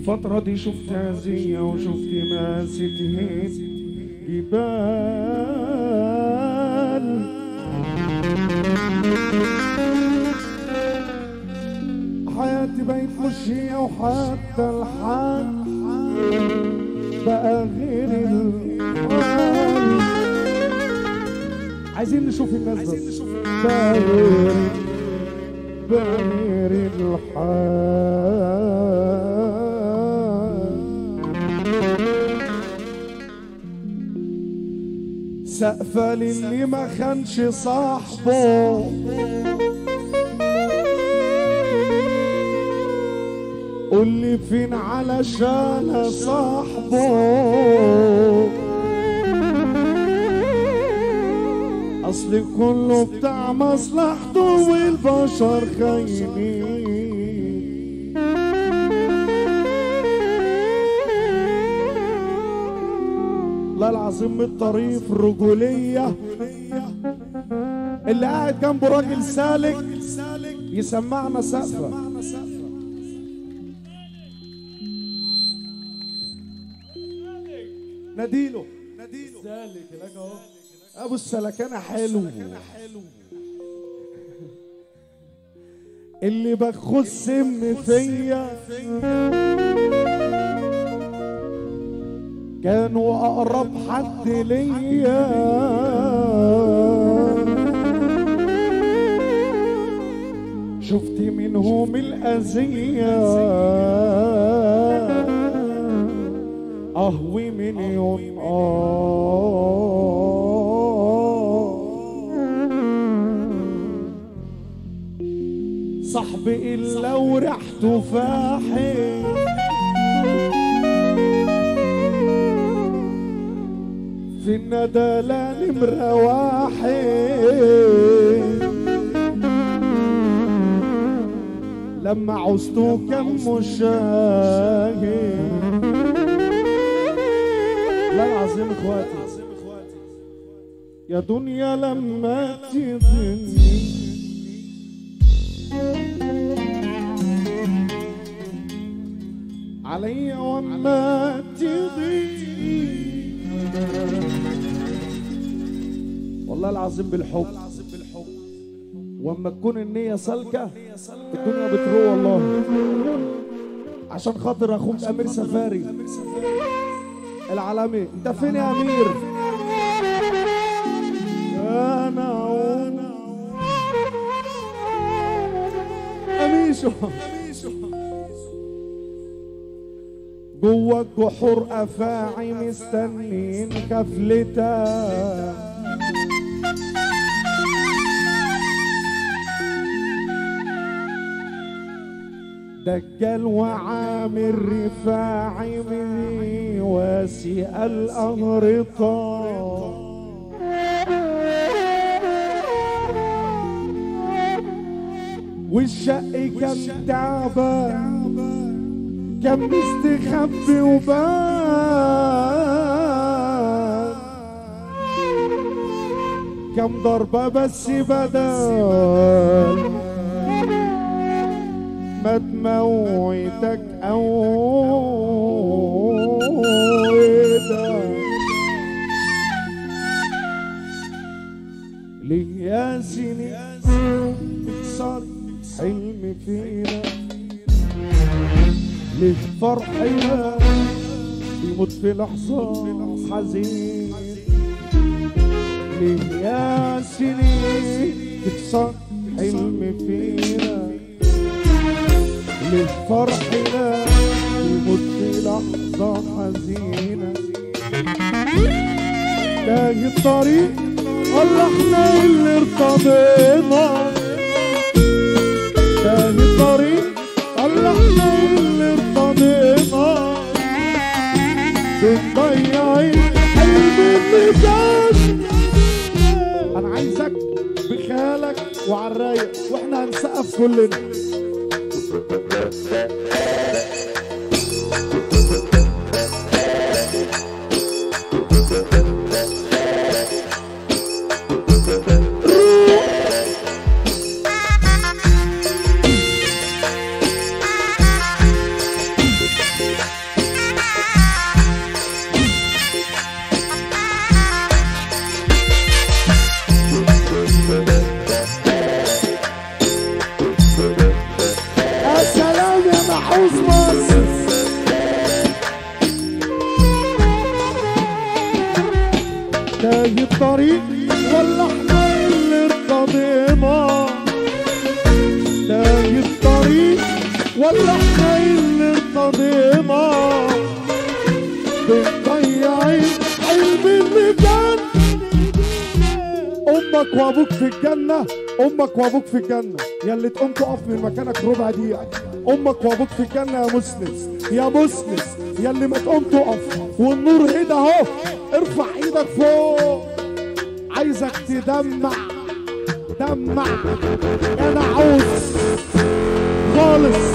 الفترة دي شفت هزية وشفت ماسة هيد جبال حياتي بقت مش هي وحتى الحال بقى غير الحال عايزين نشوف الناس بس بقى غير بقى غير الحال سقفة للي ما خانش صاحبه قول لي فين علشان صاحبه اصل كله بتاع مصلحته والبشر خاينين والله العظيم من الطريف الرجولية اللي قاعد جنبه راجل سالك يسمعنا سقفة نديله نديله سالك هناك اهو ابو السلكانة حلو اللي بخش سم فيا كانوا اقرب حد ليا شفت منهم الاذيه اهوي مليون اه صاحبي الا وريحته فاحش في الندى لا نمرة واحد لما عوزته كم مشاهد لا العظيم اخواتي يا دنيا لما تدني علي وما تضيق والله العظيم بالحب واما تكون النية سالكة الدنيا بتروح والله عشان خاطر اخوك امير سفاري العالمي انت فين يا امير انا اميشو جوا الجحور افاعي مستنين كفلتك دجال وعامر رفاعي من واسي الأغرطة والشق كان تعبان كان مستخبي وبان كم ضربة بس بدل ما تموتك أويدك ليه يا سنين تكسر حلم فينا ليه فرحنا يموت في لحظة حزين ليه يا سنين تكسر حلم فينا ليه فرحنا يموت في لحظة حزينة تاهي الطريق ولا احنا اللي ارتضينا تاهي الطريق ولا احنا اللي ارتضينا بنضيع الحلم اللي كان انا عايزك بخيالك وعلى الرايق واحنا هنسقف كلنا الطريق ولا احنا اللي ارتضينا تايه الطريق ولا احنا اللي ارتضينا بنضيعين حلم اللي كان امك وابوك في الجنه امك وابوك في الجنه يا اللي تقوم تقف من مكانك ربع دقيقه امك وابوك في الجنه يا مسلم يا مسلم يا اللي ما تقوم تقف والنور هنا اهو ارفع ايدك فوق عايزك تدمع دمع انا عاوز خالص